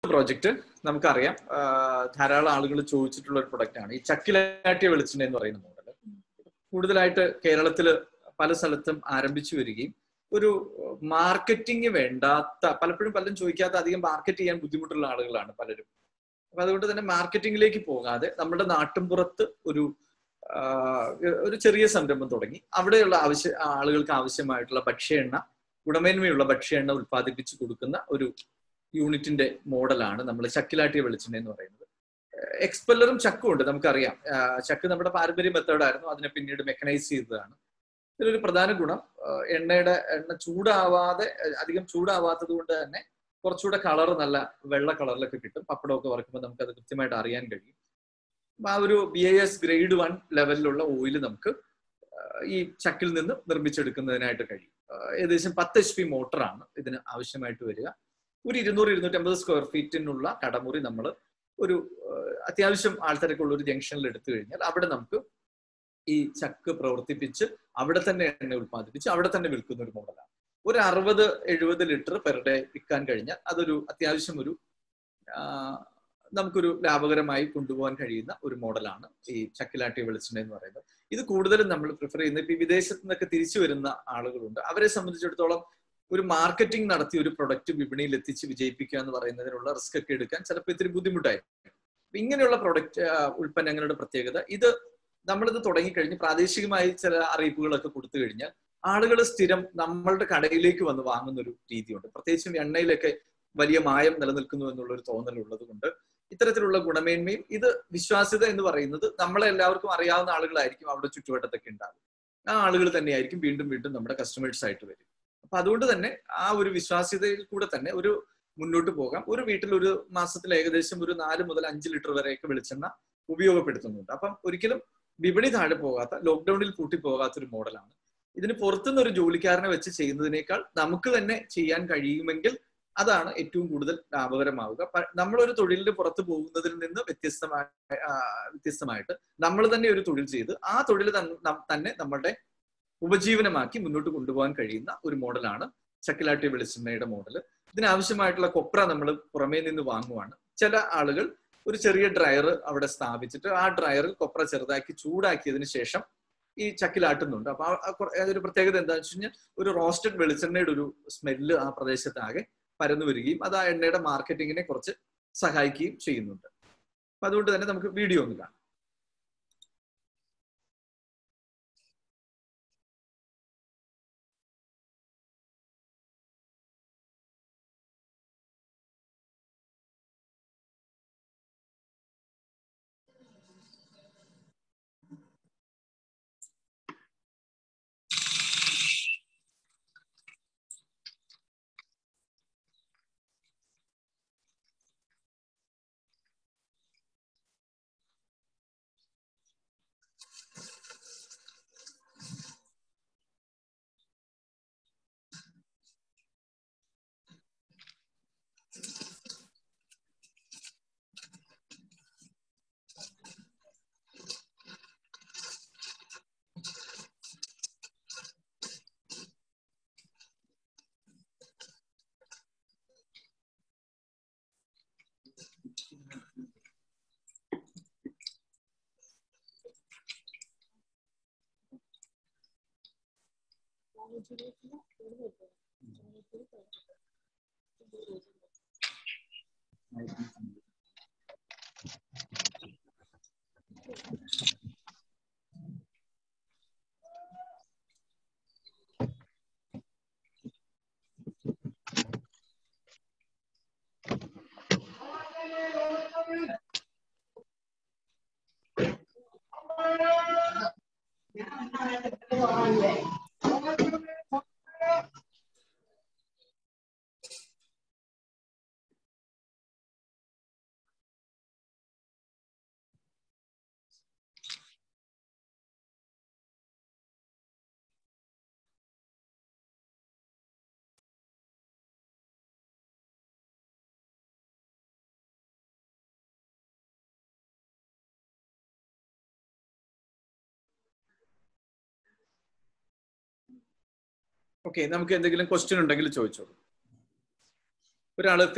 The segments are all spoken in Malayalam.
പ്രോജക്റ്റ് നമുക്കറിയാം ആ, ധാരാളം ആളുകൾ ചോദിച്ചിട്ടുള്ള ഒരു പ്രൊഡക്റ്റ് ആണ് ഈ ചക്കിലാട്ടിയ വെളിച്ചെണ്ണ എന്ന് പറയുന്ന മോഡൽ കൂടുതലായിട്ട് കേരളത്തിൽ പല സ്ഥലത്തും ആരംഭിച്ചു വരികയും ഒരു മാർക്കറ്റിംഗ് വേണ്ടാത്ത പലപ്പോഴും പലരും ചോദിക്കാത്ത അധികം മാർക്കറ്റ് ചെയ്യാൻ ബുദ്ധിമുട്ടുള്ള ആളുകളാണ് പലരും അപ്പൊ അതുകൊണ്ട് തന്നെ മാർക്കറ്റിംഗിലേക്ക് പോകാതെ നമ്മുടെ നാട്ടിൻപുറത്ത് ഒരു ആ, ഒരു ചെറിയ സംരംഭം തുടങ്ങി അവിടെയുള്ള ആവശ്യ ആളുകൾക്ക് ആവശ്യമായിട്ടുള്ള ഭക്ഷ്യ എണ്ണ ഗുണമേന്മയുള്ള ഭക്ഷ്യ എണ്ണ ഉൽപ്പാദിപ്പിച്ച് കൊടുക്കുന്ന ഒരു യൂണിറ്റിന്റെ മോഡലാണ് നമ്മൾ ചക്കിലാട്ടിയ വെളിച്ചെണ്ണ എന്ന് പറയുന്നത് എക്സ്പെല്ലറും ചക്കും ഉണ്ട് നമുക്കറിയാം ആ, ചക്ക് നമ്മുടെ പാരമ്പര്യ മെത്തേഡായിരുന്നു അതിനെ പിന്നീട് മെക്കനൈസ് ചെയ്തതാണ് ഇതിലൊരു പ്രധാന ഗുണം ആ, എണ്ണയുടെ എണ്ണ ചൂടാവാതെ ആ, അധികം ചൂടാവാത്തത് കൊണ്ട് തന്നെ കുറച്ചുകൂടെ കളർ നല്ല വെള്ള കളറിലൊക്കെ കിട്ടും പപ്പടമൊക്കെ വറക്കുമ്പോൾ നമുക്ക് അത് കൃത്യമായിട്ട് അറിയാൻ കഴിയും അപ്പൊ ആ ഒരു B I S grade one ലെവലിലുള്ള ഓയിൽ നമുക്ക് ആ, ഈ ചക്കിൽ നിന്ന് നിർമ്മിച്ചെടുക്കുന്നതിനായിട്ട് കഴിയും ആ, ഏകദേശം പത്ത് എച്ച് പി മോട്ടറാണ് ഇതിന് ആവശ്യമായിട്ട് വരിക ഒരു ഇരുന്നൂറ് ഇരുന്നൂറ്റമ്പത് സ്ക്വയർ ഫീറ്റിനുള്ള കടമുറി നമ്മൾ ഒരു ആ, അത്യാവശ്യം ആൾത്തിരക്കുള്ള ഒരു ജംഗ്ഷനിൽ എടുത്തു കഴിഞ്ഞാൽ അവിടെ നമുക്ക് ഈ ചക്ക് പ്രവർത്തിപ്പിച്ച് അവിടെ തന്നെ എണ്ണ ഉൽപ്പാദിപ്പിച്ച് അവിടെ തന്നെ വിൽക്കുന്ന ഒരു മോഡലാണ് ഒരു അറുപത് എഴുപത് ലിറ്റർ പെർ ഡേ വിൽക്കാൻ കഴിഞ്ഞാൽ അതൊരു അത്യാവശ്യം ഒരു ആ, നമുക്കൊരു ലാഭകരമായി കൊണ്ടുപോകാൻ കഴിയുന്ന ഒരു മോഡലാണ് ഈ ചക്കിലാട്ടിയ വെളിച്ചെണ്ണ എന്ന് പറയുന്നത് ഇത് കൂടുതലും നമ്മൾ പ്രിഫർ ചെയ്യുന്നത് ഇപ്പൊ ഈ വിദേശത്ത് നിന്നൊക്കെ തിരിച്ചു വരുന്ന ആളുകളുണ്ട് അവരെ സംബന്ധിച്ചിടത്തോളം ഒരു മാർക്കറ്റിംഗ് നടത്തി ഒരു പ്രൊഡക്റ്റ് വിപണിയിൽ എത്തിച്ച് വിജയിപ്പിക്കുക എന്ന് പറയുന്നതിനുള്ള റിസ്ക് ഒക്കെ എടുക്കാൻ ചിലപ്പോൾ ഇത്തിരി ബുദ്ധിമുട്ടായിരിക്കും അപ്പൊ ഇങ്ങനെയുള്ള പ്രൊഡക്റ്റ് ഉൽപ്പന്നങ്ങളുടെ പ്രത്യേകത ഇത് നമ്മളിത് തുടങ്ങിക്കഴിഞ്ഞ് പ്രാദേശികമായി ചില അറിയിപ്പുകളൊക്കെ കൊടുത്തു കഴിഞ്ഞാൽ ആളുകൾ സ്ഥിരം നമ്മളുടെ കടയിലേക്ക് വന്ന് വാങ്ങുന്ന ഒരു രീതിയുണ്ട് പ്രത്യേകിച്ചും എണ്ണയിലൊക്കെ വലിയ മായം നിലനിൽക്കുന്നു എന്നുള്ള ഒരു തോന്നൽ ഉള്ളത് കൊണ്ട് ഇത്തരത്തിലുള്ള ഗുണമേന്മയും ഇത് വിശ്വാസ്യത എന്ന് പറയുന്നത് നമ്മളെ എല്ലാവർക്കും അറിയാവുന്ന ആളുകളായിരിക്കും അവിടെ ചുറ്റുവട്ടത്തൊക്കെ ഉണ്ടാകും ആ ആളുകൾ തന്നെയായിരിക്കും വീണ്ടും വീണ്ടും നമ്മുടെ കസ്റ്റമേഴ്സ് ആയിട്ട് വരും അപ്പൊ അതുകൊണ്ട് തന്നെ ആ ഒരു വിശ്വാസ്യതയിൽ കൂടെ തന്നെ ഒരു മുന്നോട്ട് പോകാം ഒരു വീട്ടിൽ ഒരു മാസത്തിൽ ഏകദേശം ഒരു നാല് മുതൽ അഞ്ച് ലിറ്റർ വരെയൊക്കെ വെളിച്ചെണ്ണ ഉപയോഗപ്പെടുത്തുന്നുണ്ട് അപ്പം ഒരിക്കലും വിപണി താഴെ പോകാത്ത ലോക്ക്ഡൌണിൽ പൂട്ടി പോകാത്ത ഒരു മോഡലാണ് ഇതിന് പുറത്തുനിന്ന് ഒരു ജോലിക്കാരനെ വെച്ച് ചെയ്യുന്നതിനേക്കാൾ നമുക്ക് തന്നെ ചെയ്യാൻ കഴിയുമെങ്കിൽ അതാണ് ഏറ്റവും കൂടുതൽ ലാഭകരമാവുക പ- നമ്മളൊരു തൊഴിലിന് പുറത്ത് പോകുന്നതിൽ നിന്ന് വ്യത്യസ്തമായ ആ, വ്യത്യസ്തമായിട്ട് നമ്മൾ തന്നെ ഒരു തൊഴിൽ ചെയ്ത് ആ തൊഴിൽ തൻ- നം- തന്നെ നമ്മളുടെ ഉപജീവനമാക്കി മുന്നോട്ട് കൊണ്ടുപോകാൻ കഴിയുന്ന ഒരു മോഡലാണ് ചക്കിലാട്ടി വെളിച്ചെണ്ണയുടെ മോഡൽ ഇതിനാവശ്യമായിട്ടുള്ള കൊപ്ര നമ്മൾ പുറമേ നിന്ന് വാങ്ങുവാണ് ചില ആളുകൾ ഒരു ചെറിയ ഡ്രയർ അവിടെ സ്ഥാപിച്ചിട്ട് ആ ഡ്രയറിൽ കൊപ്ര ചെറുതാക്കി ചൂടാക്കിയതിന് ശേഷം ഈ ചക്കിലാട്ടുന്നുണ്ട് അപ്പൊ ആ- ആ കുറ- അതൊരു പ്രത്യേകത എന്താണെന്ന് വെച്ച് കഴിഞ്ഞാൽ ഒരു റോസ്റ്റഡ് വെളിച്ചെണ്ണയുടെ ഒരു സ്മെല്ല് ആ പ്രദേശത്താകെ പരന്നു വരികയും അത് ആ എണ്ണയുടെ മാർക്കറ്റിങ്ങിനെ കുറച്ച് സഹായിക്കുകയും ചെയ്യുന്നുണ്ട് അപ്പൊ അതുകൊണ്ട് തന്നെ നമുക്ക് വീഡിയോ ഒന്ന് കാണാം ഓക്കെ നമുക്ക് എന്തെങ്കിലും ക്വസ്റ്റ്യൻ ഉണ്ടെങ്കിൽ ചോദിച്ചോളൂ ഒരാള് ഫേസ്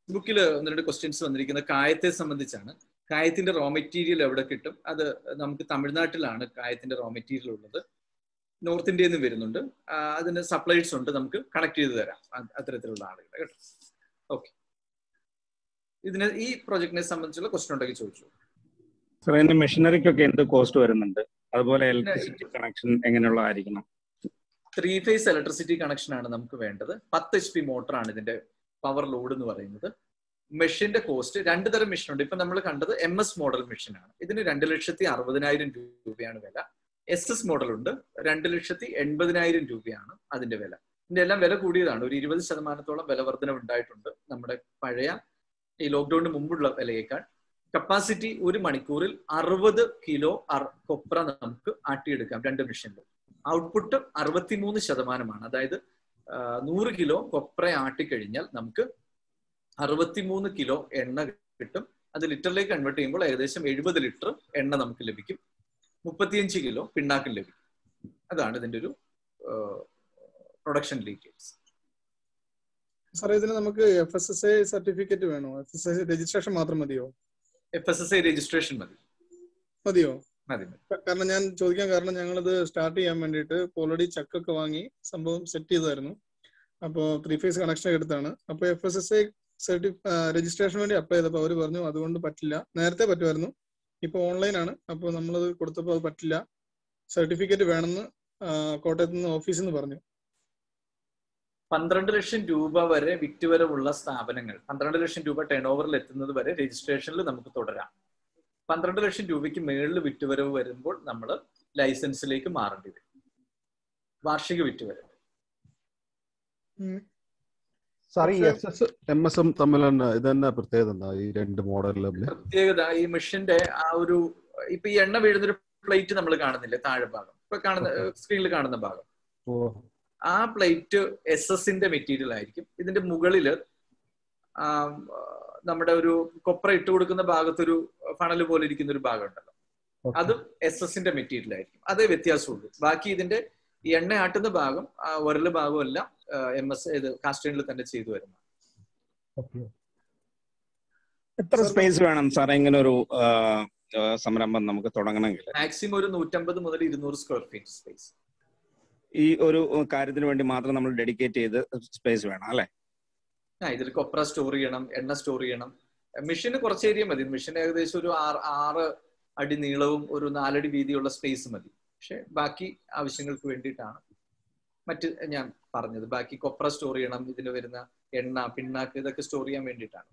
ഫേസ്ബുക്കിൽ ഒന്ന് രണ്ട് ക്വസ്റ്റ്യൻസ് വന്നിരിക്കുന്നത് കായത്തെ സംബന്ധിച്ചാണ് കായത്തിന്റെ റോ മെറ്റീരിയൽ എവിടെ കിട്ടും അത് നമുക്ക് തമിഴ്നാട്ടിലാണ് കായത്തിന്റെ റോ മെറ്റീരിയൽ ഉള്ളത് നോർത്ത് ഇന്ത്യയിൽ നിന്ന് വരുന്നുണ്ട് ആ, അതിന് സപ്ലൈസ് ഉണ്ട് നമുക്ക് കണക്ട് ചെയ്ത് തരാം അ- അത്തരത്തിലുള്ള ആളുകളെ കേട്ടോ ഓക്കെ ഇതിന് ഈ പ്രോജക്റ്റിനെ സംബന്ധിച്ചുള്ള ക്വസ്റ്റ്യൻ ഉണ്ടെങ്കിൽ ചോദിച്ചു സാർ അതിന്റെ മെഷീനറിക്കൊക്കെ എന്ത് കോസ്റ്റ് വരുന്നുണ്ട് അതുപോലെ ഇലക്ട്രിസിറ്റി കണക്ഷൻ എങ്ങനെയുള്ളതായിരിക്കണം ത്രീ ഫേസ് ഇലക്ട്രിസിറ്റി കണക്ഷൻ ആണ് നമുക്ക് വേണ്ടത് പത്ത് എച്ച് പി മോട്ടറാണ് ഇതിന്റെ പവർ ലോഡ് എന്ന് പറയുന്നത് മെഷീന്റെ കോസ്റ്റ് രണ്ട് തരം മെഷീൻ ഉണ്ട് ഇപ്പൊ നമ്മൾ കണ്ടത് എം എസ് മോഡൽ മെഷീൻ ആണ് ഇതിന് രണ്ട് ലക്ഷത്തി അറുപതിനായിരം രൂപയാണ് വില എസ് എസ് മോഡൽ ഉണ്ട് രണ്ട് ലക്ഷത്തി എൺപതിനായിരം രൂപയാണ് അതിന്റെ വില ഇതിന്റെ എല്ലാം വില കൂടിയതാണ് ഒരു ഇരുപത് ശതമാനത്തോളം വില വർധന ഉണ്ടായിട്ടുണ്ട് നമ്മുടെ പഴയ ഈ ലോക്ക്ഡൌണിന് മുമ്പുള്ള വിലയേക്കാൾ കപ്പാസിറ്റി ഒരു മണിക്കൂറിൽ അറുപത് കിലോ കൊപ്ര നമുക്ക് ആട്ടിയെടുക്കാം രണ്ട് മെഷീനിലും ഔട്ട്പുട്ട് അറുപത്തിമൂന്ന് ശതമാനമാണ് അതായത് ആ, നൂറ് കിലോ കൊപ്ര ആട്ടിക്കഴിഞ്ഞാൽ നമുക്ക് അറുപത്തിമൂന്ന് കിലോ എണ്ണ കിട്ടും അത് ലിറ്ററിലേക്ക് കൺവേർട്ട് ചെയ്യുമ്പോൾ ഏകദേശം എഴുപത് ലിറ്റർ എണ്ണ നമുക്ക് ലഭിക്കും മുപ്പത്തിയഞ്ച് കിലോ പിണ്ണാക്കും ലഭിക്കും അതാണ് ഇതിന്റെ ഒരു പ്രൊഡക്ഷൻ ഡീറ്റെയിൽസ് സാറേ ഇതിന് നമുക്ക് F S S I certificate വേണോ എഫ് എസ് ഐ രജിസ്ട്രേഷൻ മാത്രം മതിയോ F S S I registration മതി മതിയോ മതി മതി കാരണം ഞാൻ ചോദിക്കാൻ കാരണം ഞങ്ങളിത് സ്റ്റാർട്ട് ചെയ്യാൻ വേണ്ടിയിട്ട് ഓൾറെഡി ചക്കൊക്കെ വാങ്ങി സംഭവം സെറ്റ് ചെയ്തായിരുന്നു അപ്പോൾ ത്രീ ഫേസ് കണക്ഷൻ എടുത്താണ് അപ്പോൾ എഫ് എസ് എസ് ഐ സർട്ടി രജിസ്ട്രേഷൻ വേണ്ടി അപ്ലൈ ചെയ്തപ്പോൾ അവർ പറഞ്ഞു അതുകൊണ്ട് പറ്റില്ല നേരത്തെ പറ്റുമായിരുന്നു ഇപ്പോൾ ഓൺലൈൻ ആണ് അപ്പോൾ നമ്മളത് കൊടുത്തപ്പോൾ അത് പറ്റില്ല സർട്ടിഫിക്കറ്റ് വേണമെന്ന് ആ, കോട്ടയത്ത് നിന്ന് ഓഫീസിൽ നിന്ന് പറഞ്ഞു പന്ത്രണ്ട് ലക്ഷം രൂപ വരെ വിറ്റുവരവുള്ള സ്ഥാപനങ്ങൾ പന്ത്രണ്ട് ലക്ഷം രൂപ ടേൺ ഓവറിൽ എത്തുന്നത് വരെ രജിസ്ട്രേഷനിൽ നമുക്ക് തുടരാം പന്ത്രണ്ട് ലക്ഷം രൂപയ്ക്ക് മേളിൽ വിറ്റുവരവ് വരുമ്പോൾ നമ്മൾ ലൈസൻസിലേക്ക് മാറേണ്ടി വരും വാർഷിക വിറ്റുവരവ് സാർ ഈ S S M S M തമ്മിലാണ് ഇത് തന്നെ പ്രത്യേകത എന്താ ഈ രണ്ട് മോഡലിൽ തമ്മിൽ പ്രത്യേകത ഈ മെഷീന്റെ ആ ഒരു ഇപ്പൊ ഈ എണ്ണ വീഴുന്നൊരു പ്ലേറ്റ് നമ്മൾ കാണുന്നില്ലേ താഴെ ഭാഗം ഇപ്പൊ കാണുന്ന സ്ക്രീനിൽ കാണുന്ന ഭാഗം ഓ ആ പ്ലേറ്റ് എസ് എസിന്റെ മെറ്റീരിയൽ ആയിരിക്കും ഇതിന്റെ മുകളില് ആ, നമ്മുടെ ഒരു കൊപ്ര ഇട്ട് കൊടുക്കുന്ന ഭാഗത്തൊരു ഫണൽ പോലെ ഇരിക്കുന്ന ഒരു ഭാഗം ഉണ്ടല്ലോ Okay. അതും എസ് എസിന്റെ മെറ്റീരിയൽ ആയിരിക്കും അതേ വ്യത്യാസമുള്ളൂ ബാക്കി ഇതിന്റെ ഈ എണ്ണ ആട്ടുന്ന ഭാഗം ആ, ഉരല് ഭാഗം എല്ലാം എം എസ് ഇത് കാസ്റ്റേണിൽ തന്നെ ചെയ്തു വരുന്നത് Okay. എത്ര സ്പേസ് വേണം സാർ ഇങ്ങനെ ഒരു ആ, ആ, സംരംഭം നമുക്ക് തുടങ്ങണമെങ്കിൽ മാക്സിമം ഒരു നൂറ്റമ്പത് മുതൽ ഇരുന്നൂറ് സ്ക്വയർ ഫീറ്റ് സ്പേസ് ഈ ഒരു കാര്യത്തിന് വേണ്ടി മാത്രം നമ്മൾ ഡെഡിക്കേറ്റ് ചെയ്ത് സ്പേസ് വേണം അല്ലെ ആ ഇതിൽ കൊപ്ര സ്റ്റോർ ചെയ്യണം എണ്ണ സ്റ്റോർ ചെയ്യണം മെഷീന് കുറച്ച് ഏരിയ മതി മെഷീൻ ഏകദേശം ഒരു ആറ് ആറ് അടി നീളവും ഒരു നാലടി വീതിയുള്ള സ്പേസ് മതി പക്ഷെ ബാക്കി ആവശ്യങ്ങൾക്ക് വേണ്ടിയിട്ടാണ് മറ്റ് ഞാൻ പറഞ്ഞത് ബാക്കി കൊപ്ര സ്റ്റോർ ചെയ്യണം ഇതിൽ വരുന്ന എണ്ണ പിണ്ണാക്ക് ഇതൊക്കെ സ്റ്റോർ ചെയ്യാൻ വേണ്ടിയിട്ടാണ്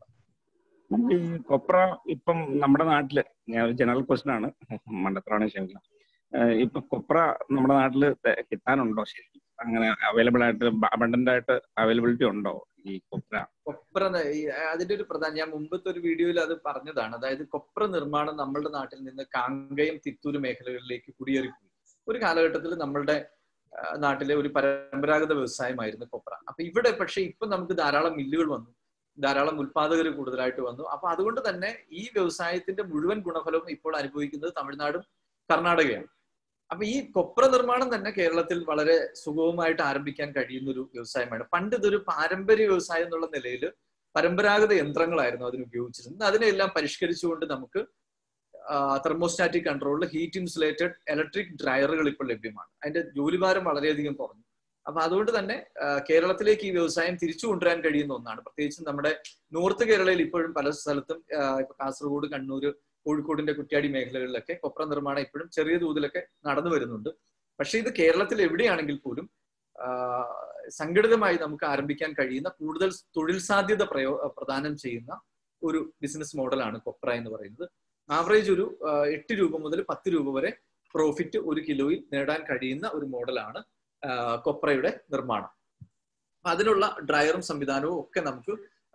ഈ കൊപ്ര ഇപ്പം നമ്മുടെ നാട്ടില് ഞാൻ ഒരു ജനറൽ ക്വസ്റ്റൻ ആണ് മണ്ടത്രാണ് ക്ഷമിക്കണം ഏഹ് ഇപ്പൊ കൊപ്ര നമ്മുടെ നാട്ടില് ത- കിട്ടാനുണ്ടോ ശരിക്കും അങ്ങനെ അവൈലബിൾ ആയിട്ട് അബണ്ടന്റ് ആയിട്ട് അവൈലബിലിറ്റി ഉണ്ടോ ഈ കൊപ്ര കൊപ്ര ന- ഈ അതിന്റെ ഒരു പ്രധാന ഞാൻ മുമ്പത്തെ ഒരു വീഡിയോയിൽ അത് പറഞ്ഞതാണ് അതായത് കൊപ്ര നിർമ്മാണം നമ്മളുടെ നാട്ടിൽ നിന്ന് കാങ്കയം തിത്തൂര് മേഖലകളിലേക്ക് കുടിയേറിപ്പോയി ഒരു കാലഘട്ടത്തിൽ നമ്മളുടെ ആ, നാട്ടിലെ ഒരു പരമ്പരാഗത വ്യവസായമായിരുന്നു കൊപ്ര അപ്പൊ ഇവിടെ പക്ഷെ ഇപ്പൊ നമുക്ക് ധാരാളം മില്ലുകൾ വന്നു ധാരാളം ഉൽപാദകർ കൂടുതലായിട്ട് വന്നു അപ്പൊ അതുകൊണ്ട് തന്നെ ഈ വ്യവസായത്തിന്റെ മുഴുവൻ ഗുണഫലവും ഇപ്പോൾ അനുഭവിക്കുന്നത് തമിഴ്നാടും കർണാടകയാണ് അപ്പൊ ഈ കൊപ്ര നിർമ്മാണം തന്നെ കേരളത്തിൽ വളരെ സുഗമമായിട്ട് ആരംഭിക്കാൻ കഴിയുന്ന ഒരു വ്യവസായമാണ് പണ്ട് ഇതൊരു പാരമ്പര്യ വ്യവസായം എന്നുള്ള നിലയിൽ പരമ്പരാഗത യന്ത്രങ്ങളായിരുന്നു അതിന് ഉപയോഗിച്ചിരുന്നത് അതിനെല്ലാം പരിഷ്കരിച്ചുകൊണ്ട് നമുക്ക് തെർമോസ്റ്റാറ്റിക് കൺട്രോളിൽ ഹീറ്റ് ഇൻസുലേറ്റഡ് ഇലക്ട്രിക് ഡ്രയറുകൾ ഇപ്പോൾ ലഭ്യമാണ് അതിന്റെ ജോലിഭാരം വളരെയധികം കുറഞ്ഞു അപ്പൊ അതുകൊണ്ട് തന്നെ ആ, കേരളത്തിലേക്ക് ഈ വ്യവസായം തിരിച്ചു കൊണ്ടുവരാൻ കഴിയുന്ന ഒന്നാണ് പ്രത്യേകിച്ചും നമ്മുടെ നോർത്ത് കേരളയിൽ ഇപ്പോഴും പല സ്ഥലത്തും ആ, ഇപ്പൊ കാസർഗോഡ് കണ്ണൂർ കോഴിക്കോടിന്റെ കുറ്റ്യാടി മേഖലകളിലൊക്കെ കൊപ്ര നിർമ്മാണം ഇപ്പോഴും ചെറിയ തോതിലൊക്കെ നടന്നു വരുന്നുണ്ട് പക്ഷെ ഇത് കേരളത്തിൽ എവിടെയാണെങ്കിൽ പോലും ആ, സംഘടിതമായി നമുക്ക് ആരംഭിക്കാൻ കഴിയുന്ന കൂടുതൽ തൊഴിൽ സാധ്യത പ്രയോ പ്രദാനം ചെയ്യുന്ന ഒരു ബിസിനസ് മോഡലാണ് കൊപ്ര എന്ന് പറയുന്നത് ആവറേജ് ഒരു ആ, എട്ട് രൂപ മുതൽ പത്ത് രൂപ വരെ പ്രോഫിറ്റ് ഒരു കിലോയിൽ നേടാൻ കഴിയുന്ന ഒരു മോഡലാണ് ആ, കൊപ്രയുടെ നിർമ്മാണം അപ്പൊ അതിനുള്ള ഡ്രയറും സംവിധാനവും ഒക്കെ നമുക്ക്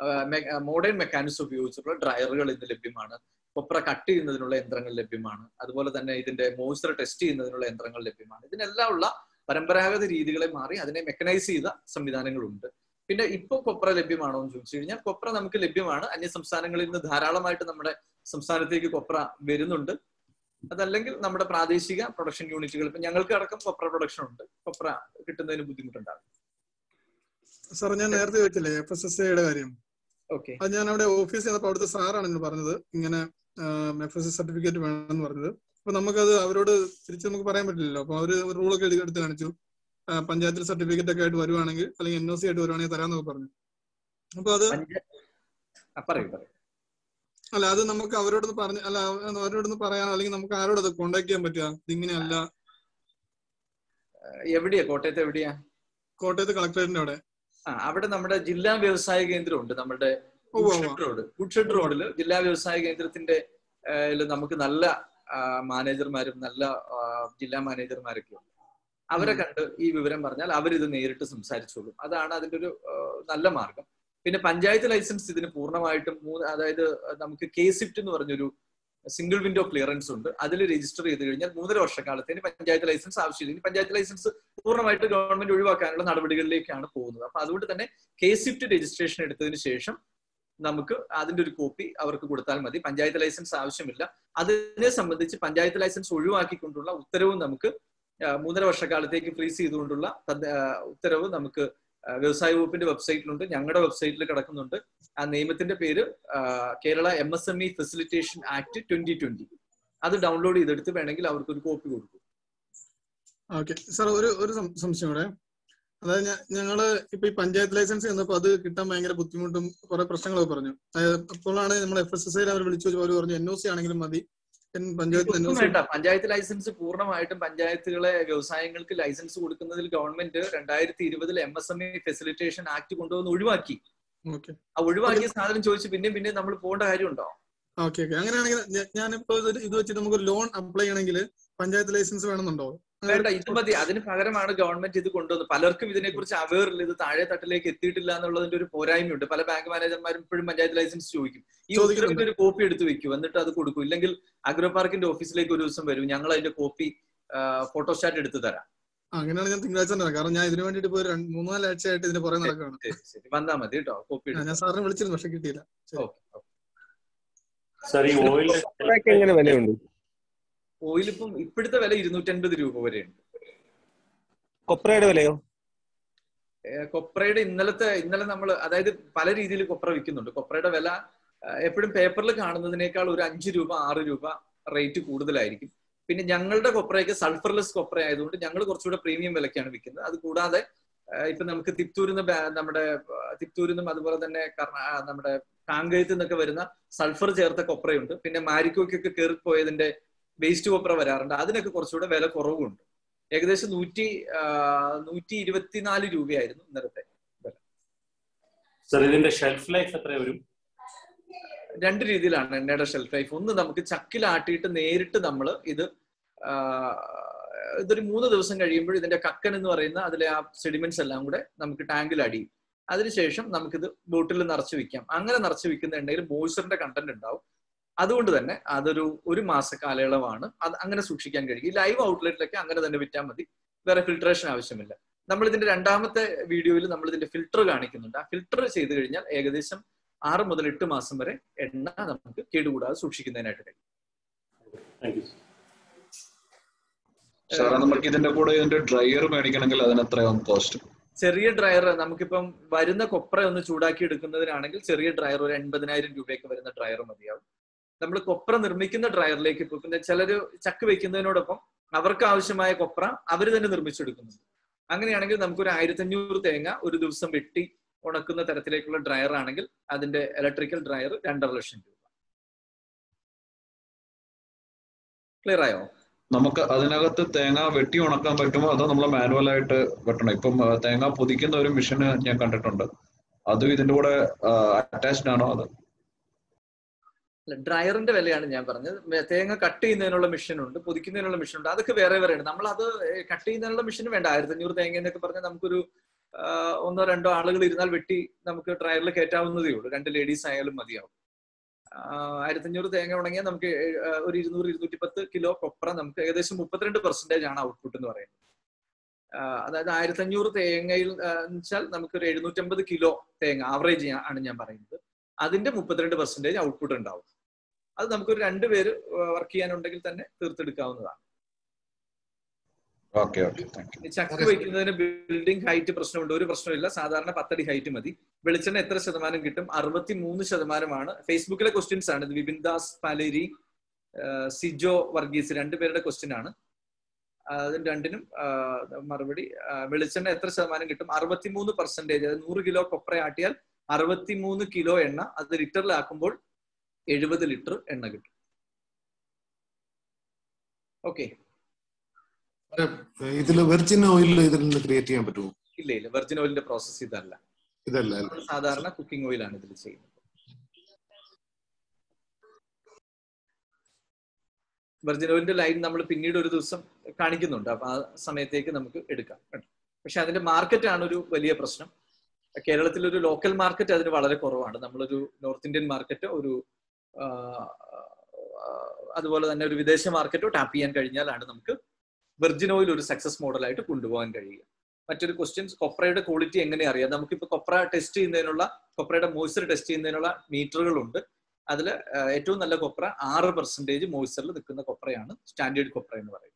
മോഡേൺ മെക്കാനിസം ഉപയോഗിച്ചിട്ടുള്ള ഡ്രയറുകൾ ഇന്ന് ലഭ്യമാണ് കൊപ്ര കട്ട് ചെയ്യുന്നതിനുള്ള യന്ത്രങ്ങൾ ലഭ്യമാണ് അതുപോലെ തന്നെ ഇതിന്റെ മോയ്സ്ചർ ടെസ്റ്റ് ചെയ്യുന്നതിനുള്ള യന്ത്രങ്ങൾ ലഭ്യമാണ് ഇതിനെല്ലാം ഉള്ള പരമ്പരാഗത രീതികളെ മാറി അതിനെ മെക്കനൈസ് ചെയ്ത സംവിധാനങ്ങളുണ്ട് പിന്നെ ഇപ്പോൾ കൊപ്ര ലഭ്യമാണോ എന്ന് ചോദിച്ചു കഴിഞ്ഞാൽ കൊപ്ര നമുക്ക് ലഭ്യമാണ് അന്യ സംസ്ഥാനങ്ങളിൽ നിന്ന് ധാരാളമായിട്ട് നമ്മുടെ സംസ്ഥാനത്തേക്ക് കൊപ്ര വരുന്നുണ്ട് അതല്ലെങ്കിൽ നമ്മുടെ പ്രാദേശിക പ്രൊഡക്ഷൻ യൂണിറ്റുകൾ ഇപ്പൊ ഞങ്ങൾക്ക് അടക്കം കൊപ്ര പ്രൊഡക്ഷൻ ഉണ്ട് കൊപ്ര കിട്ടുന്നതിന് ബുദ്ധിമുട്ടുണ്ടാകും സാർ ഞാൻ നേരത്തെ ചോദിച്ചില്ലേ എഫ് എസ് എസ് ഐയുടെ കാര്യം ഓക്കെ അത് ഞാൻ അവിടെ ഓഫീസിൽ ചെന്നപ്പോൾ അവിടുത്തെ സാറാണ് എന്നോട് പറഞ്ഞത് ഇങ്ങനെ എഫ് എസ് സർട്ടിഫിക്കറ്റ് വേണമെന്ന് പറഞ്ഞത് അപ്പൊ നമുക്കത് അവരോട് തിരിച്ച് നമുക്ക് പറയാൻ പറ്റില്ലല്ലോ അപ്പൊ അവര് ഒരു റൂളൊക്കെ എഴുതി എടുത്ത് കാണിച്ചു ആ, പഞ്ചായത്തിൽ സർട്ടിഫിക്കറ്റ് ഒക്കെ ആയിട്ട് വരുവാണെങ്കിൽ അല്ലെങ്കിൽ എൻ ഒ സി ആയിട്ട് വരുവാണെങ്കിൽ തരാമെന്നൊക്കെ പറഞ്ഞു അപ്പൊ അത് പറയൂ പറയൂ അല്ല അത് നമുക്ക് അവരോടൊന്ന് പറഞ്ഞ അല്ല അവ- അവരോടൊന്ന് പറയാൻ അല്ലെങ്കിൽ നമുക്ക് ആരോട് അത് കോണ്ടാക്ട് ചെയ്യാൻ പറ്റുക ഇതിങ്ങനെയല്ല ഏഹ് എവിടെയാ കോട്ടയത്ത് എവിടെയാ കോട്ടയത്ത് കളക്ടറേറ്റിന്റെ അവിടെ ആ അവിടെ നമ്മുടെ ജില്ലാ വ്യവസായ കേന്ദ്രം ഉണ്ട് നമ്മുടെ ഉവ്വ് ഉവ്വ്. ഗുഡ്ഷെഡ് റോഡ് ഗുഡ്ഷെഡ് റോഡിൽ ജില്ലാ വ്യവസായ കേന്ദ്രത്തിന്റെ ഏഹ്, ല് നമുക്ക് നല്ല ആ, മാനേജർമാരും നല്ല ആ, ജില്ലാ മാനേജർമാരൊക്കെ ഉണ്ട് അവരെ ഉം. കണ്ട് ഈ വിവരം പറഞ്ഞാൽ അവരിത് നേരിട്ട് സംസാരിച്ചോളും അതാണ് അതിന്റെ ഒരു ആ, നല്ല മാർഗം പിന്നെ പഞ്ചായത്ത് ലൈസൻസ് ഇതിന് പൂർണ്ണമായിട്ടും മൂന്ന് അതായത് നമുക്ക് കെ സിഫ്റ്റ് എന്ന് പറഞ്ഞൊരു സിംഗിൾ വിൻഡോ ക്ലിയറൻസ് ഉണ്ട് അതിൽ രജിസ്റ്റർ ചെയ്ത് കഴിഞ്ഞാൽ മൂന്നര വർഷക്കാലത്തിന് പഞ്ചായത്ത് ലൈസൻസ് ആവശ്യമില്ല ഇനി പഞ്ചായത്ത് ലൈസൻസ് പൂർണ്ണമായിട്ട് ഗവൺമെന്റ് ഒഴിവാക്കാനുള്ള നടപടികളിലേക്കാണ് പോകുന്നത് അപ്പൊ അതുകൊണ്ട് തന്നെ കെ സിഫ്റ്റ് രജിസ്ട്രേഷൻ എടുത്തതിന് ശേഷം നമുക്ക് അതിന്റെ ഒരു കോപ്പി അവർക്ക് കൊടുത്താൽ മതി പഞ്ചായത്ത് ലൈസൻസ് ആവശ്യമില്ല അതിനെ സംബന്ധിച്ച് പഞ്ചായത്ത് ലൈസൻസ് ഒഴിവാക്കിക്കൊണ്ടുള്ള ഉത്തരവും നമുക്ക് ആ, മൂന്നര വർഷക്കാലത്തേക്ക് ഫ്രീസ് ചെയ്തുകൊണ്ടുള്ള തദ്ദ- ആ, ഉത്തരവ് നമുക്ക് ആ, വ്യവസായ വകുപ്പിന്റെ വെബ്സൈറ്റിലുണ്ട് ഞങ്ങളുടെ വെബ്സൈറ്റിൽ കിടക്കുന്നുണ്ട് ആ നിയമത്തിന്റെ പേര് ആ, Kerala M S M E facilitation act twenty twenty അത് ഡൗൺലോഡ് ചെയ്തെടുത്ത് വേണമെങ്കിൽ അവർക്ക് ഒരു കോപ്പി കൊടുക്കും ഓക്കെ സാർ ഒരു ഒരു സം- സംശയം കൂടെ അതായത് ഞ- ഞങ്ങള് ഇപ്പൊ ഈ പഞ്ചായത്ത് ലൈസൻസ് ചെന്നപ്പോ അത് കിട്ടാൻ ഭയങ്കര ബുദ്ധിമുട്ടും കുറെ പ്രശ്നങ്ങളൊക്കെ പറഞ്ഞു അതായത് അപ്പോഴാണ് നമ്മൾ എഫ് എസ് എസ് ഐയിൽ അവർ വിളിച്ചു അവർ പറഞ്ഞു എൻ ഒ സി ആണെങ്കിലും മതി എൻ- പഞ്ചായത്ത് എൻ ഒ ഒന്നും സി വേണ്ട പഞ്ചായത്ത് ലൈസൻസ് പൂർണ്ണമായിട്ടും പഞ്ചായത്തുകളെ വ്യവസായങ്ങൾക്ക് ലൈസൻസ് കൊടുക്കുന്നതിൽ ഗവൺമെന്റ് രണ്ടായിരത്തി ഇരുപതിൽ M S M E facilitation act കൊണ്ടുവന്ന് ഒഴിവാക്കി ഓക്കെ ആ ഒഴിവാക്കിയ സാധനം ചോദിച്ച് പിന്നെയും പിന്നെയും നമ്മൾ പോകേണ്ട കാര്യമുണ്ടോ ഓക്കെ ഓക്കെ അങ്ങനെയാണെങ്കിൽ ഞ- ഞാനിപ്പോ ഇത് ഇത് വെച്ചിട്ട് നമുക്ക് ലോൺ അപ്ലൈ ചെയ്യണമെങ്കിൽ പഞ്ചായത്ത് ലൈസൻസ് വേണമെന്നുണ്ടോ അങ്ങനെ വേണ്ട ഇത് മതി അതിന് പകരമാണ് ഗവൺമെന്റ് ഇത് കൊണ്ടുവന്നത് പലർക്കും ഇതിനെക്കുറിച്ച് അവയർ ഇല്ല ഇത് താഴെ തട്ടിലേക്ക് എത്തിയിട്ടില്ല എന്നുള്ളതിന്റെ ഒരു പോരായ്മയുണ്ട് പല ബാങ്ക് മാനേജർമാരും ഇപ്പോഴും പഞ്ചായത്ത് ലൈസൻസ് ചോദിക്കും ഈ ചോദിക്കുന്നുണ്ട്. ഉത്തരവിന്റെ ഒരു കോപ്പി എടുത്ത് വെക്കും എന്നിട്ട് അത് കൊടുക്കും ഇല്ലെങ്കിൽ അഗ്രോ പാർക്കിന്റെ ഓഫീസിലേക്ക് ഒരു ദിവസം വരും ഞങ്ങൾ അതിന്റെ കോപ്പി ഫോട്ടോസ്റ്റാറ്റ് എടുത്ത് തരാം ആ, അങ്ങനെയാണ് ഞാൻ തിങ്കളാഴ്ച തന്നെ വരാം. കാരണം ഞാൻ ഇതിനു വേണ്ടിട്ട് ഇപ്പൊ ഒരു രണ്ട് മൂന്നാല് ആഴ്ചയായിട്ട് ഇതിന് പുറകെ നടക്കുകയാണ് ശരി ശരി വന്നാ മതി കേട്ടോ കോപ്പി ആ, എടുത്ത് ഞാൻ സാറിനെ വിളിച്ചിരുന്നു പക്ഷെ കിട്ടിയില്ല ശരി. ഓക്കെ സാർ ഈ ഓയിൽ കൊപ്രയ്ക്ക് എങ്ങനെ വിലയുണ്ട് ഓയിൽ ഇപ്പം ഇപ്പോഴത്തെ വില ഇരുന്നൂറ്റൻപത് രൂപ വരെയുണ്ട് കൊപ്രയുടെ വിലയോ ഏഹ് കൊപ്രയുടെ ഇന്നലത്തെ ഇന്നലെ നമ്മൾ അതായത് പല രീതിയിൽ കൊപ്ര വിൽക്കുന്നുണ്ട് കൊപ്രയുടെ വില ഏഹ് എപ്പോഴും പേപ്പറിൽ കാണുന്നതിനേക്കാൾ ഒരു അഞ്ച് രൂപ ആറ് രൂപ റേറ്റ് കൂടുതലായിരിക്കും പിന്നെ ഞങ്ങളുടെ കൊപ്രയൊക്കെ സൾഫർലെസ് കൊപ്ര ആയതുകൊണ്ട് ഞങ്ങൾ കുറച്ചുകൂടെ പ്രീമിയം വിലക്കാണ് വിൽക്കുന്നത് അത് കൂടാതെ ഏഹ് ഇപ്പൊ നമുക്ക് തിപ്തൂരിൽ നിന്ന് ബാ- നമ്മുടെ ഏഹ് തിപ്തൂരിൽ നിന്നും അതുപോലെ തന്നെ കർണാ ആ, നമ്മുടെ കാങ്കയത്ത് നിന്നൊക്കെ വരുന്ന സൾഫർ ചേർത്ത കൊപ്രയുണ്ട് പിന്നെ മാരിക്കോയ്ക്കൊക്കെ കയറിപ്പോയതിന്റെ വേസ്റ്റ് കൊപ്ര വരാറുണ്ട് അതിനൊക്കെ കുറച്ചുകൂടെ വില കുറവുണ്ട് ഏകദേശം നൂറ്റി ആ, നൂറ്റി ഇരുപത്തിനാല് രൂപയായിരുന്നു ഇന്നലത്തെ സാർ ഇതിന്റെ ഷെൽഫ് ലൈഫ് എത്ര വരും രണ്ട് രീതിയിലാണ് എണ്ണയുടെ ഷെൽഫ് ലൈഫ് ഒന്ന് നമുക്ക് ചക്കിലാട്ടിയിട്ട് നേരിട്ട് നമ്മൾ ഇത് ആ, ഇതൊരു മൂന്ന് ദിവസം കഴിയുമ്പോൾ ഇതിന്റെ കക്കൻ എന്ന് പറയുന്ന അതിലെ ആ സെഡിമെന്റ്സ് എല്ലാം കൂടെ നമുക്ക് ടാങ്കിൽ അടിയും അതിനുശേഷം നമുക്കിത് ബോട്ടിൽ നിറച്ച് വെക്കാം അങ്ങനെ നിറച്ച് വെക്കുന്ന എണ്ണയിൽ മോയ്സ്ചറിന്റെ കണ്ടന്റ് ഉണ്ടാവും അതുകൊണ്ട് തന്നെ അതൊരു ഒരു മാസ കാലയളവാണ് അത് അങ്ങനെ സൂക്ഷിക്കാൻ കഴിയും ഈ ലൈവ് ഔട്ട്ലെറ്റിലൊക്കെ അങ്ങനെ തന്നെ വിറ്റാൽ മതി വേറെ ഫിൽട്രേഷൻ ആവശ്യമില്ല നമ്മൾ ഇതിന്റെ രണ്ടാമത്തെ വീഡിയോയിൽ നമ്മൾ ഇതിന്റെ ഫിൽട്ടർ കാണിക്കുന്നുണ്ട് ആ ഫിൽട്ടർ ചെയ്ത് കഴിഞ്ഞാൽ ഏകദേശം ആറ് മുതൽ എട്ട് മാസം വരെ എണ്ണ നമുക്ക് കേടുകൂടാതെ സൂക്ഷിക്കുന്നതിനായിട്ട് കഴിയും താങ്ക് യു സാറേ നമുക്ക് ഇതിന്റെ കൂടെ ഇതിന്റെ ഡ്രയർ മേടിക്കണമെങ്കിൽ അതിന് എത്രയാവും കോസ്റ്റ് ചെറിയ ഡ്രയർ നമുക്കിപ്പം വരുന്ന കൊപ്ര ഒന്ന് ചൂടാക്കി എടുക്കുന്നതിനാണെങ്കിൽ ചെറിയ ഡ്രയർ ഒരു എൺപതിനായിരം രൂപയൊക്കെ വരുന്ന ഡ്രയർ മതിയാവും നമ്മൾ കൊപ്ര നിർമ്മിക്കുന്ന ഡ്രയറിലേക്ക് ഇപ്പൊ പിന്നെ ചിലര് ചക്ക് വെക്കുന്നതിനോടൊപ്പം അവർക്ക് ആവശ്യമായ കൊപ്ര അവർ തന്നെ നിർമ്മിച്ചെടുക്കുന്നുണ്ട് അങ്ങനെയാണെങ്കിൽ നമുക്കൊരു ആയിരത്തഞ്ഞൂറ് തേങ്ങ ഒരു ദിവസം വെട്ടി ഉണക്കുന്ന തരത്തിലേക്കുള്ള ഡ്രയർ ആണെങ്കിൽ അതിന്റെ ഇലക്ട്രിക്കൽ ഡ്രയർ രണ്ടര ലക്ഷം രൂപ ക്ലിയർ ആയോ നമുക്ക് അതിനകത്ത് തേങ്ങ വെട്ടി ഉണക്കാൻ പറ്റുമോ അതോ നമ്മൾ മാനുവൽ ആയിട്ട് വെട്ടണം ഇപ്പം ആ, തേങ്ങ പൊതിക്കുന്ന ഒരു മെഷീന് ഞാൻ കണ്ടിട്ടുണ്ട് അതും ഇതിന്റെ കൂടെ അറ്റാച്ച്ഡ് ആണോ അത് ഡ്രയറിന്റെ വിലയാണ് ഞാൻ പറഞ്ഞത് മെ- തേങ്ങ കട്ട് ചെയ്യുന്നതിനുള്ള മെഷീൻ ഉണ്ട് പൊതിക്കുന്നതിനുള്ള മെഷീൻ ഉണ്ട് അതൊക്കെ വേറെ വേറെയാണ് നമ്മൾ അത് കട്ട് ചെയ്യുന്നതിനുള്ള മെഷീൻ വേണ്ട ആയിരത്തി അഞ്ഞൂറ് തേങ്ങ എന്നൊക്കെ പറഞ്ഞാൽ നമുക്കൊരു ആ, ഒന്നോ രണ്ടോ ആളുകൾ ഇരുന്നാൽ വെട്ടി നമുക്ക് ഡ്രയറിൽ കയറ്റാവുന്നതേ ഉള്ളൂ രണ്ട് ലേഡീസ് ആയാലും മതിയാവും ആയിരത്തി അഞ്ഞൂറ് തേങ്ങ ഉണങ്ങിയാൽ നമുക്ക് ഏ- ആ, ഒരു ഇരുന്നൂറ് ഇരുന്നൂറ്റി പത്ത് കിലോ കൊപ്ര നമുക്ക് ഏകദേശം മുപ്പത്തിരണ്ട് പെർസെന്റേജ് ആണ് ഔട്ട്പുട്ട് എന്ന് പറയുന്നത് ആ, അതായത് ആയിരത്തി അഞ്ഞൂറ് തേങ്ങയിൽ ആ, എന്ന് വെച്ചാൽ നമുക്കൊരു എഴുന്നൂറ്റമ്പത് കിലോ തേങ്ങ ആവറേജ് ആണ് ഞാൻ പറയുന്നത് അതിന്റെ മുപ്പത്തിരണ്ട് പെർസെന്റേജ് ഔട്ട്പുട്ട് ഉണ്ടാവും അത് നമുക്കൊരു രണ്ടുപേര് വർക്ക് ചെയ്യാനുണ്ടെങ്കിൽ തന്നെ തീർത്തെടുക്കാവുന്നതാണ് ഓക്കെ ഓക്കെ താങ്ക് യു ഈ ചക്ക വയ്ക്കുന്നതിന് ബിൽഡിംഗ് ഹൈറ്റ് പ്രശ്നമുണ്ട് ഒരു പ്രശ്നമില്ല സാധാരണ പത്തടി ഹൈറ്റ് മതി വെളിച്ചെണ്ണ എത്ര ശതമാനം കിട്ടും അറുപത്തി മൂന്ന് ശതമാനമാണ് ഫേസ്ബുക്കിലെ ക്വസ്റ്റ്യൻസ് ആണ് ഇത് വിപിൻ ദാസ് പാലേരി ആ, സിജോ വർഗീസ് രണ്ടുപേരുടെ ക്വസ്റ്റ്യൻ ആണ് ആ, അതിന് രണ്ടിനും ആ, മറുപടി ആ, വെളിച്ചെണ്ണ എത്ര ശതമാനം കിട്ടും അറുപത്തിമൂന്ന് പെർസെന്റേജ് അതായത് നൂറ് കിലോ കൊപ്ര ആട്ടിയാൽ അറുപത്തിമൂന്ന് കിലോ എണ്ണ അത് ലിറ്ററിലാക്കുമ്പോൾ എഴുപത് ലിറ്റർ എണ്ണ കിട്ടും ഓക്കെ ഇതിൽ വെർജിൻ ഓയിൽ ഇതിൽ നിന്ന് ക്രിയേറ്റ് ചെയ്യാൻ പറ്റുമോ ഇല്ല ഇല്ല വെർജിൻ ഓയിലിന്റെ പ്രോസസ് ഇതല്ല ഇതല്ല അല്ലേ നമ്മൾ സാധാരണ കുക്കിംഗ് ഓയിലാണ് ഇതിൽ ചെയ്യുന്നത് വെർജിൻ ഓയിലിന്റെ ലൈൻ നമ്മൾ പിന്നീട് ഒരു ദിവസം കാണിക്കുന്നുണ്ട് അപ്പൊ ആ സമയത്തേക്ക് നമുക്ക് എടുക്കാം കേട്ടോ. പക്ഷെ അതിന്റെ മാർക്കറ്റ് ആണ് ഒരു വലിയ പ്രശ്നം കേരളത്തിൽ ഒരു ലോക്കൽ മാർക്കറ്റ് അതിന് വളരെ കുറവാണ് നമ്മളൊരു നോർത്ത് ഇന്ത്യൻ മാർക്കറ്റ് ഒരു ആ, ആ, അതുപോലെ തന്നെ ഒരു വിദേശ മാർക്കറ്റോ ടാപ്പ് ചെയ്യാൻ കഴിഞ്ഞാലാണ് നമുക്ക് വെർജിൻ ഓയിൽ ഒരു സക്സസ് മോഡലായിട്ട് കൊണ്ടുപോകാൻ കഴിയുക മറ്റൊരു ക്വസ്റ്റ്യൻസ് കൊപ്രയുടെ ക്വാളിറ്റി എങ്ങനെ അറിയാം നമുക്കിപ്പോൾ കൊപ്ര ടെസ്റ്റ് ചെയ്യുന്നതിനുള്ള കൊപ്രയുടെ മോയ്സ്ചർ ടെസ്റ്റ് ചെയ്യുന്നതിനുള്ള മീറ്ററുകളുണ്ട് അതിൽ ഏറ്റവും നല്ല കൊപ്ര ആറ് പെർസെന്റേജ് മോയ്സ്ചറിൽ നിൽക്കുന്ന കൊപ്രയാണ് സ്റ്റാൻഡേർഡ് കൊപ്ര എന്ന് പറയുന്നത്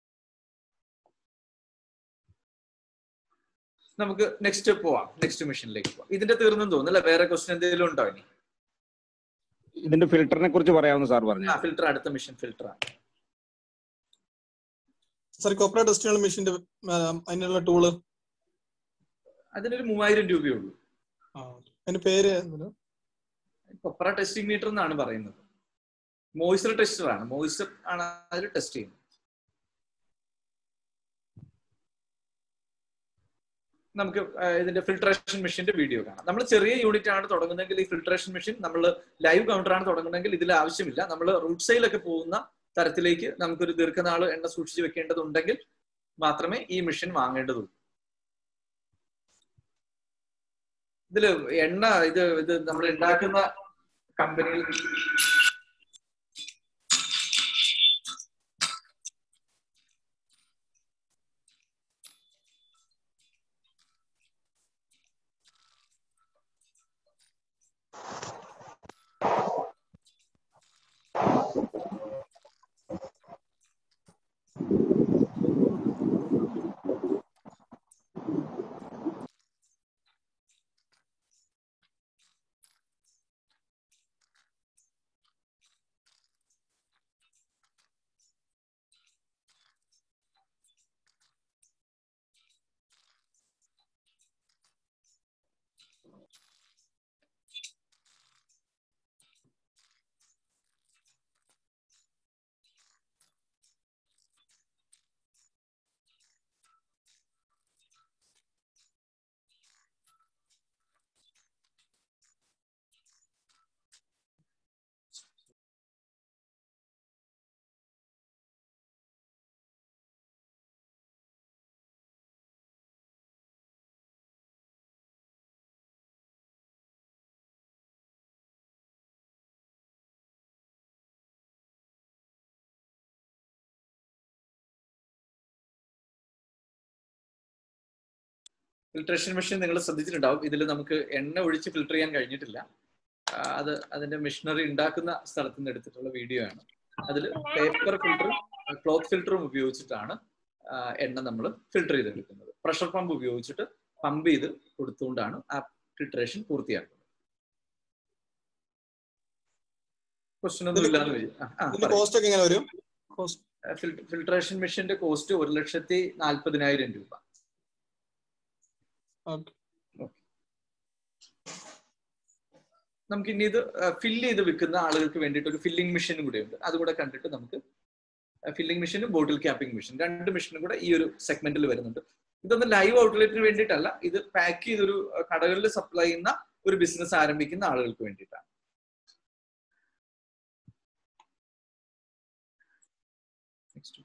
നമുക്ക് നെക്സ്റ്റ് പോവാം നെക്സ്റ്റ് മിഷനിലേക്ക് പോവാം ഇതിന്റെ തീർന്നെന്ന് തോന്നുന്നു അല്ലെ വേറെ ക്വസ്റ്റ്യൻ എന്തെങ്കിലും ഉണ്ടോ ഇനി ഇതിന്റെ ഫിൽറ്ററിനെ കുറിച്ച് പറയാമെന്ന് സാർ പറഞ്ഞു ആ ഫിൽറ്റർ അടുത്ത മിഷൻ ഫിൽറ്റർ ആണ് സാർ കൊപ്ര ടെസ്റ്റ് ചെയ്യാനുള്ള മെഷീന്റെ അതിനുള്ള ടൂള് അതിനൊരു മൂവായിരം രൂപയേ ഉള്ളൂ അതിന്റെ പേര് എന്താണ്? കൊപ്ര ടെസ്റ്റിംഗ് മീറ്റർ എന്നാണ് പറയുന്നത് മോയ്സ്ചർ ടെസ്റ്റർ ആണ് മോയ്സ്ചർ ആണ് അതിൽ ടെസ്റ്റ് ചെയ്യുന്നത് നമുക്ക് ആ, ഇതിന്റെ ഫിൽട്രേഷൻ മെഷീന്റെ വീഡിയോ കാണാം നമ്മൾ ചെറിയ യൂണിറ്റ് ആണ് തുടങ്ങുന്നതെങ്കിൽ ഈ ഫിൽട്രേഷൻ മെഷീൻ നമ്മൾ ലൈവ് കൗണ്ടർ ആണ് തുടങ്ങുന്നതെങ്കിൽ ഇതിൽ ആവശ്യമില്ല നമ്മൾ റൂട്ട് സൈഡിലൊക്കെ പോകുന്ന തരത്തിലേക്ക് നമുക്കൊരു ദീർഘനാൾ എണ്ണ സൂക്ഷിച്ചു വെക്കേണ്ടതുണ്ടെങ്കിൽ മാത്രമേ ഈ മെഷീൻ വാങ്ങേണ്ടതുള്ളൂ ഇതില് എണ്ണ ഇത് ഇത് നമ്മൾ ഉണ്ടാക്കുന്ന കമ്പനികൾ ഫിൽട്രേഷൻ മെഷീൻ നിങ്ങൾ ശ്രദ്ധിച്ചിട്ടുണ്ടാവും ഇതിൽ നമുക്ക് എണ്ണ ഒഴിച്ച് ഫിൽട്ടർ ചെയ്യാൻ കഴിഞ്ഞിട്ടില്ല ആ, അത് അതിന്റെ മെഷീനറി ഉണ്ടാക്കുന്ന സ്ഥലത്ത് നിന്ന് എടുത്തിട്ടുള്ള വീഡിയോ ആണ് അതിൽ പേപ്പർ ഫിൽറ്ററും ക്ലോത്ത് ഫിൽറ്ററും ഉപയോഗിച്ചിട്ടാണ് ആ, എണ്ണ നമ്മൾ ഫിൽട്ടർ ചെയ്തെടുക്കുന്നത് പ്രഷർ പമ്പ് ഉപയോഗിച്ചിട്ട് പമ്പ് ചെയ്ത് കൊടുത്തുകൊണ്ടാണ് ആ ഫിൽട്രേഷൻ പൂർത്തിയാക്കുന്നത് ക്വസ്റ്റ്യൻ ഒന്നും ഇല്ലാന്ന് വിചാ- ആ, ആ, ഇതിന്റെ പറയൂ. കോസ്റ്റ് ഒക്കെ എങ്ങനെ വരും കോസ്റ്റ് ഫിൽട്രേഷൻ മെഷീന്റെ കോസ്റ്റ് ഒരു ലക്ഷത്തി നാൽപ്പതിനായിരം രൂപ ഓക്കെ നമുക്ക് ഇനി ഇത് ഫില്ല് ചെയ്ത് വിൽക്കുന്ന ആളുകൾക്ക് വേണ്ടിയിട്ട് ഒരു ഫില്ലിംഗ് മെഷീനും കൂടെ ഉണ്ട് അതുകൂടെ കണ്ടിട്ട് നമുക്ക് ഫില്ലിംഗ് മെഷീനും ബോട്ടിൽ ക്യാപ്പിംഗ് മെഷീൻ രണ്ട് മെഷീനും കൂടെ ഈ ഒരു സെഗ്മെന്റിൽ വരുന്നുണ്ട് ഇതൊന്നും ലൈവ് ഔട്ട്ലെറ്റിന് വേണ്ടിയിട്ടല്ല ഇത് പാക്ക് ചെയ്തൊരു അഹ് കടകളിൽ സപ്ലൈ ചെയ്യുന്ന ഒരു ബിസിനസ് ആരംഭിക്കുന്ന ആളുകൾക്ക് വേണ്ടിയിട്ടാണ് Next.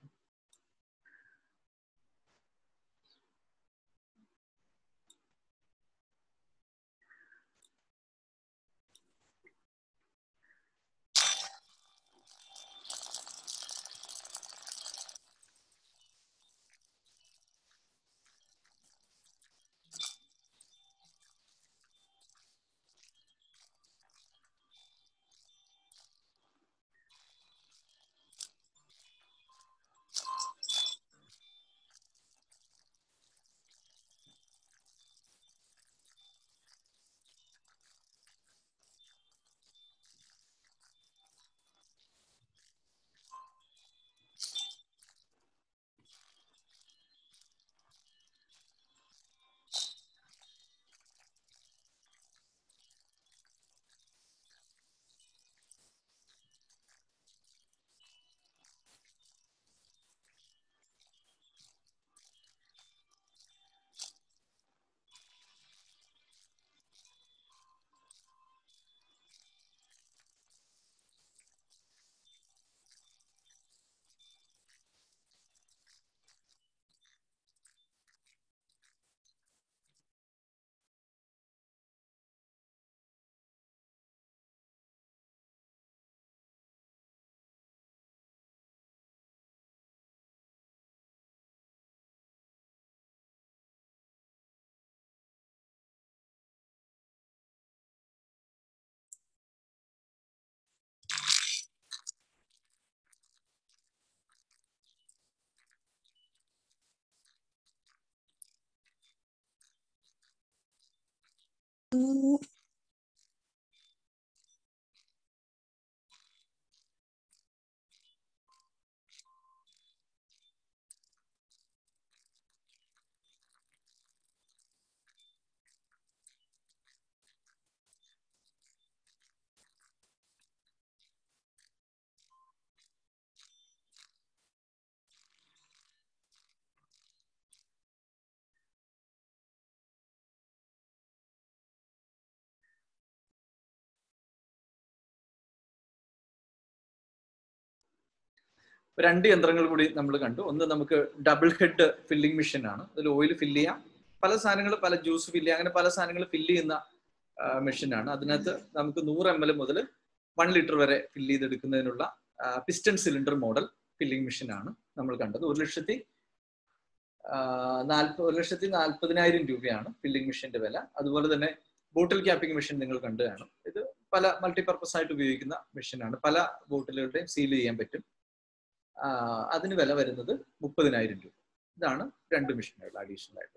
രണ്ട് യന്ത്രങ്ങൾ കൂടി നമ്മൾ കണ്ടു ഒന്ന് നമുക്ക് ഡബിൾ ഹെഡ് ഫില്ലിംഗ് മെഷീൻ ആണ് അതിൽ ഓയിൽ ഫില്ല് ചെയ്യാം പല സാധനങ്ങൾ പല ജ്യൂസ് ഫില്ല് ചെയ്യാം അങ്ങനെ പല സാധനങ്ങൾ ഫില്ല് ചെയ്യുന്ന മെഷീൻ ആണ് അതിനകത്ത് നമുക്ക് നൂറ് എം എൽ മുതൽ വൺ ലിറ്റർ വരെ ഫില്ല് ചെയ്തെടുക്കുന്നതിനുള്ള piston cylinder model filling machine ആണ് നമ്മൾ കണ്ടത് ഒരു ലക്ഷത്തി നാൽപ്പത് ഒരു ലക്ഷത്തി നാൽപ്പതിനായിരം രൂപയാണ് ഫില്ലിംഗ് മെഷീന്റെ വില അതുപോലെ തന്നെ ബോട്ടിൽ ക്യാപ്പിംഗ് മെഷീൻ നിങ്ങൾ കണ്ടു കാണും ഇത് പല മൾട്ടിപർപ്പസ് ആയിട്ട് ഉപയോഗിക്കുന്ന മെഷീനാണ് പല ബോട്ടിലുകളുടെയും സീൽ ചെയ്യാൻ പറ്റും അതിന് വില വരുന്നത് മുപ്പതിനായിരം രൂപ ഇതാണ് രണ്ട് മെഷീനുകൾ അഡീഷണൽ ആയിട്ട്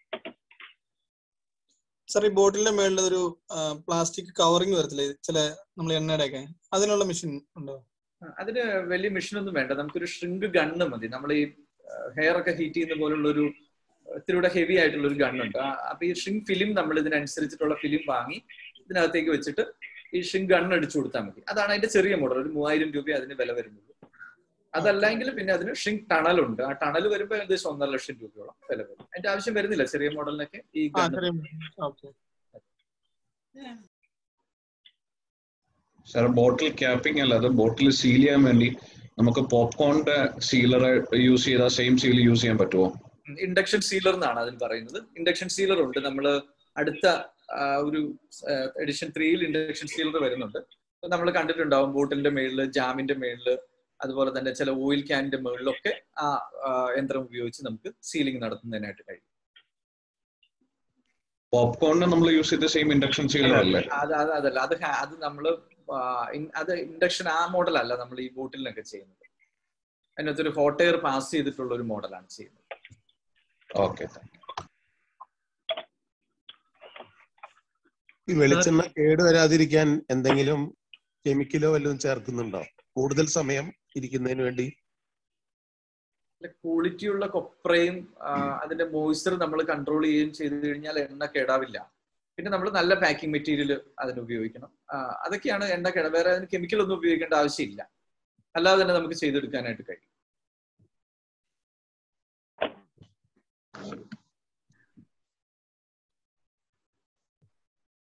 സാർ ഈ ബോട്ടിലിന്റെ മേളിൽ ഒരു പ്ലാസ്റ്റിക് കവറിങ് വരത്തില്ലേ ചില നമ്മൾ എണ്ണയുടെ ഒക്കെ അതിനുള്ള മെഷീൻ ഉണ്ടോ അതിന് വലിയ മെഷീൻ ഒന്നും വേണ്ട നമുക്കൊരു ഷ്രിങ്ക് ഗണ്ണ് മതി നമ്മൾ ഈ ഹെയർ ഒക്കെ ഹീറ്റ് ചെയ്യുന്ന പോലുള്ള ഒരു ഇത്തിരി ഹെവി ആയിട്ടുള്ള ഒരു ഗണ്ണുണ്ട് അപ്പൊ ഈ ഷ്രിങ്ക് ഫിലിം നമ്മൾ ഇതിനനുസരിച്ചിട്ടുള്ള ഫിലിം വാങ്ങി ഇതിനകത്തേക്ക് വെച്ചിട്ട് ഈ ഷ്രിങ്ക് ഗണ്ണ് അടിച്ചു കൊടുത്താൽ മതി അതാണ് അതിന്റെ ചെറിയ മോഡൽ ഒരു മൂവായിരം രൂപ അതിന് വില വരുന്നുള്ളൂ അതല്ലെങ്കിൽ പിന്നെ അതിന് ഷ്രിങ്ക് ടണൽ ഉണ്ട് ആ ടണൽ വരുമ്പോൾ ഏകദേശം ഒന്നര ലക്ഷം രൂപയോളം വില വരും അതിന്റെ ആവശ്യം വരുന്നില്ല ചെറിയ മോഡലിനൊക്കെ ഈ സാർ ബോട്ടിൽ ക്യാപ്പിംഗ് അല്ല അത് ബോട്ടിൽ സീൽ ചെയ്യാൻ വേണ്ടി നമുക്ക് പോപ്കോണിന്റെ സീലർ യൂസ് ചെയ്താൽ സെയിം സീൽ യൂസ് ചെയ്യാൻ പറ്റുമോ ഇൻഡക്ഷൻ സീലർ എന്നാണ് അതിന് പറയുന്നത് ഇൻഡക്ഷൻ സീലർ ഉണ്ട് നമ്മൾ അടുത്ത ഒരു എഡിഷൻ ത്രീയിൽ ഇൻഡക്ഷൻ സീലർ വരുന്നുണ്ട് നമ്മൾ കണ്ടിട്ടുണ്ടാവും ബോട്ടിലിന്റെ മേളില് ജാമിന്റെ മേളില് അതുപോലെ തന്നെ ചില ഓയിൽ ക്യാനിന്റെ മുകളിലൊക്കെ ആ യന്ത്രം ഉപയോഗിച്ച് നമുക്ക് സീലിംഗ് നടത്തുന്നതിനായിട്ട് കഴിയും പോപ്കോണിന് നമ്മൾ യൂസ് ചെയ്ത സെയിം ഇൻഡക്ഷൻ സീലർ അല്ലേ അത് അത് അതല്ല അത് അത് നമ്മൾ അത് ഇൻഡക്ഷൻ ആ മോഡൽ അല്ല നമ്മൾ ഈ ബോട്ടിലിനൊക്കെ ചെയ്യുന്നത് അതിനകത്തൊരു ഹോട്ട് എയർ പാസ് ചെയ്തിട്ടുള്ള ഒരു മോഡലാണ് ചെയ്യുന്നത് ഓക്കെ ഈ വെളിച്ചെണ്ണ കേട് വരാതിരിക്കാൻ എന്തെങ്കിലും കെമിക്കലോ വല്ലതും ചേർക്കുന്നുണ്ടോ കൂടുതൽ സമയം ഇരിക്കുന്നതിന് വേണ്ടി ക്വാളിറ്റിയുള്ള കൊപ്രയും അതിന്റെ മോയ്സ്ചർ നമ്മൾ കൺട്രോൾ ചെയ്യുകയും ചെയ്തു കഴിഞ്ഞാൽ എണ്ണ കേടാവില്ല പിന്നെ നമ്മൾ നല്ല പാക്കിംഗ് മെറ്റീരിയൽ അതിന് ഉപയോഗിക്കണം അതൊക്കെയാണ് എണ്ണ കേട വേറെ അതിന് കെമിക്കൽ ഒന്നും ഉപയോഗിക്കേണ്ട ആവശ്യമില്ല അല്ലാതെ തന്നെ നമുക്ക് ചെയ്തെടുക്കാനായിട്ട് കഴിയും